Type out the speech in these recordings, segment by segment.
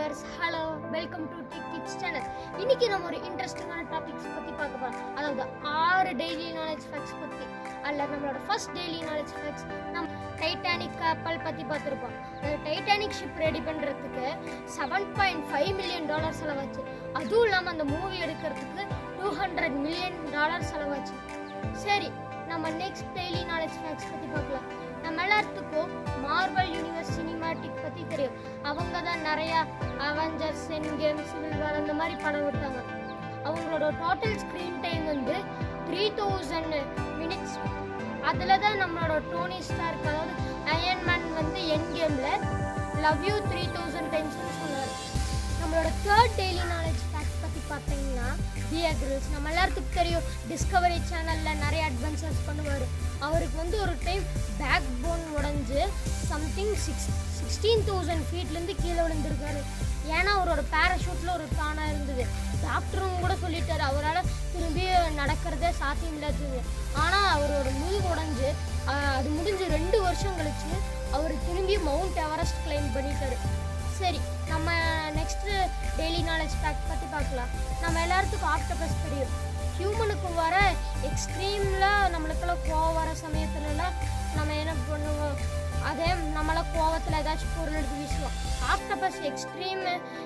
viewers hello welcome to Tech Kids channel இன்னைக்கு நம்ம ஒரு இன்ட்ரெஸ்டிங்கான டாபிக்ஸ் பற்றி பார்க்க போகிறோம் அதாவது ஆறு டெய்லி நாலேஜ் ஃபேக்ட்ஸ் பற்றி அதில் நம்மளோட ஃபர்ஸ்ட் டெய்லி நாலேஜ் ஃபேக்ட்ஸ் நம்ம டைட்டானிக் கப்பல் பற்றி பார்த்துருப்போம் அந்த டைட்டானிக் ஷிப் ரெடி பண்ணுறதுக்கு seven point five million dollar செலவாச்சு அதுவும் இல்லாமல் அந்த மூவி எடுக்கிறதுக்கு டூ ஹண்ட்ரட் மில்லியன் டாலர் செலவாச்சு சரி நம்ம நெக்ஸ்ட் டெய்லி நாலேஜ் ஃபேக்ட்ஸ் பற்றி பார்க்கலாம் நம்ம எல்லாத்துக்கும் மார்வல் யூனிவர்ஸ் சினிமாட்டிக் பற்றி தெரியும் அவங்க தான் நிறையா Avengers Endgame Civil War அந்த மாதிரி படம் விட்டாங்க அவங்களோட டோட்டல் ஸ்க்ரீன் டைம் வந்து த்ரீ தௌசண்ட் மினிட்ஸ் அதில் தான் நம்மளோட டோனி ஸ்டார்க் அதாவது அயன்மேன் வந்து என் கேமில் லவ் யூ த்ரீ தௌசண்ட் டைம்ஸ்னு சொன்னார் நம்மளோட தேர்ட் டெய்லி நாலேஜ் ஃபேக்ட் பற்றி பார்த்தீங்கன்னா தியா கிரில்ஸ் நம்ம எல்லாத்துக்கும் தெரியும் டிஸ்கவரி சேனலில் நிறைய அட்வென்ச்சர்ஸ் பண்ணுவார் அவருக்கு வந்து ஒரு டைம் பேக் போன் உடஞ்சி சம்திங் சிக்ஸ் சிக்ஸ்டீன் தௌசண்ட் ஃபீட்லேருந்து கீழே விழுந்திருக்காரு ஏன்னா அவரோட பேராஷூட்டில் ஒரு டானாக இருந்தது டாக்டரும் கூட சொல்லிட்டாரு அவரால் திரும்பி நடக்கிறதே சாத்தியம் இல்லாதது ஆனால் அவரோட முதுகு உடஞ்சி அது முடிஞ்சு ரெண்டு வருஷம் கழிச்சு அவர் திரும்பி மவுண்ட் எவரெஸ்ட் கிளைம் பண்ணிட்டாரு சரி நம்ம நெக்ஸ்ட் டெய்லி நாலேஜ் ஃபேக்ட் பற்றி பார்க்கலாம் நம்ம எல்லாத்துக்கும் ஆக்டோபஸ் தெரியும் ஹியூமனுக்கு வர எக்ஸ்ட்ரீமில் நம்மளுக்கெல்லாம் கோவம் வர சமயத்துலலாம் நம்ம என்ன பண்ணுவோம் அதே நம்மள கோவத்தில் ஏதாச்சும் பொருள் எடுத்து வீசுவோம் ஆக்டோபஸ் எக்ஸ்ட்ரீம்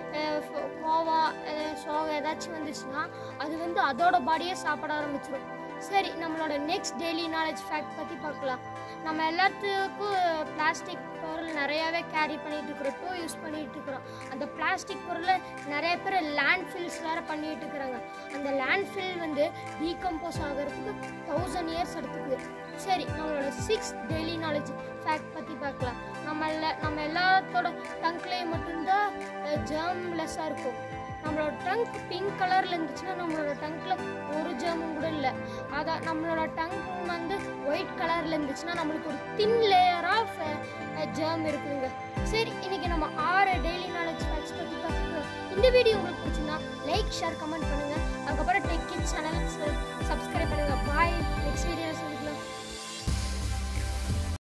கோவம் அஹ், சோகம் ஏதாச்சும் வந்துச்சுன்னா அது வந்து அதோட பாடியே சாப்பிட ஆரம்பிச்சிடும் சரி நம்மளோட நெக்ஸ்ட் டெய்லி நாலேஜ் ஃபேக்ட் பற்றி பார்க்கலாம் நம்ம எல்லாத்துக்கும் பிளாஸ்டிக் பொருள் நிறையாவே கேரி பண்ணிட்டு இருக்கிறோம் டூ யூஸ் பண்ணிட்டு இருக்கிறோம் அந்த பிளாஸ்டிக் பொருளை நிறைய பேர் லேண்ட் ஃபில்ஸ் வேறு பண்ணிட்டு இருக்கிறாங்க அந்த லேண்ட் ஃபில் வந்து டீகம்போஸ் ஆகிறதுக்கு தௌசண்ட் இயர்ஸ் எடுத்துக்குது சரி நம்மளோட சிக்ஸ் டெய்லி நாலேஜ் ஃபேக்ட் பற்றி பார்க்கலாம் நம்ம எல்லா நம்ம எல்லாத்தோட டங்க்லேயும் மட்டும்தான் ஜேர்ம்லெஸ்ஸாக இருக்கும் நம்மளோட டங்க் பிங்க் கலரில் இருந்துச்சுன்னா நம்மளோட டங்க்ல ஒரு ஜேர்மும் கூட இல்லை அதான் நம்மளோட டங் வந்து ஒயிட் கலரில் இருந்துச்சுன்னா நம்மளுக்கு ஒரு தின் லேயர் ஆஃப் ஜேர்ம் இருக்குதுங்க சரி இன்னைக்கு நம்ம ஆறு டெய்லி நாலேஜ் ஃபேக்ட்ஸ் பற்றி பார்த்துக்கிறோம் இந்த வீடியோ உங்களுக்கு பிடிச்சிருந்தா லைக் ஷேர் கமெண்ட் பண்ணுங்க அதுக்கப்புறம் டெக் கிட் சேனல் சப்ஸ்கிரைப் பண்ணுங்க பாய் நெக்ஸ்ட் வீடியோ சந்திக்கலாம்